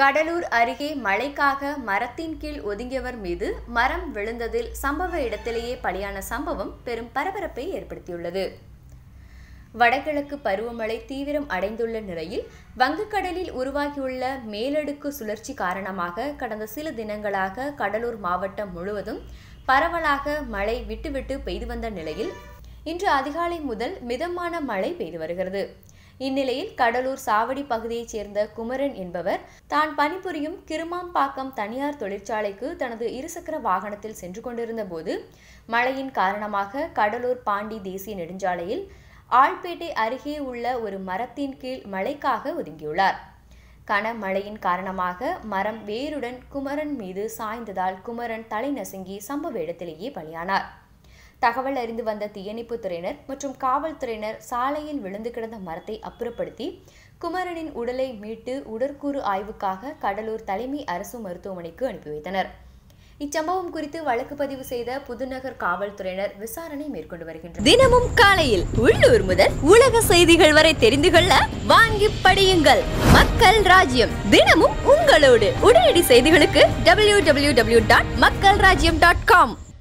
கடலூர் அருகே மழைக்காக மரத்தின் கீழ் ஒதுங்கியவர் மீது மரம் விழுந்ததில் சம்பவ இடத்திலேயே பலியான சம்பவம் பெரும் பரபரப்பை ஏற்படுத்தியுள்ளது வடகிழக்கு பருவமழை தீவிரம் அடைந்துள்ள நிலையில் வங்கக்கடலில் உருவாகியுள்ள மேலடுக்கு சுழற்சி காரணமாக கடந்த சில தினங்களாக கடலூர் மாவட்டம் முழுவதும் பரவலாக மழை விட்டுவிட்டு பெய்து வந்த நிலையில் இன்று அதிகாலை முதல் மிதமான மழை பெய்து வருகிறது இந்நிலையில் கடலூர் சாவடி பகுதியைச் சேர்ந்த குமரன் என்பவர் தான் பணிபுரியும் கிருமாம்பாக்கம் தனியார் தொழிற்சாலைக்கு தனது இருசக்கர வாகனத்தில் சென்று கொண்டிருந்த போது மழையின் காரணமாக கடலூர் பாண்டி தேசிய நெடுஞ்சாலையில் ஆழ்பேட்டை அருகே உள்ள ஒரு மரத்தின் கீழ் மழைக்காக ஒதுங்கியுள்ளார் கனமழையின் காரணமாக மரம் வேருடன் குமரன் மீது சாய்ந்ததால் குமரன் தலை நசுங்கி சம்பவ இடத்திலேயே பலியானார் தகவல் அறிந்து வந்த தீயணைப்பு துறையினர் மற்றும் காவல்துறையினர் சாலையில் விழுந்து கிடந்த மரத்தை அப்புறப்படுத்தி குமரனின் உடலை மீட்டு உடற்கூறு ஆய்வுக்காக கடலூர் தலைமை அரசு மருத்துவமனைக்கு அனுப்பி வைத்தனர் இச்சம்பவம் குறித்து வழக்கு பதிவு செய்த புதுநகர் காவல்துறையினர் விசாரணை மேற்கொண்டு வருகின்றனர் தினமும் காலையில் உள்ளூர் முதல் உலக செய்திகள் வரை தெரிந்து கொள்ள வாங்கி படியுங்கள் மக்கள் ராஜ்யம் தினமும் உங்களோடு உடனடி செய்திகளுக்கு டபிள்யூ டபிள்யூ டபிள்யூ டாட் மக்கள் ராஜ்யம் டாட் காம்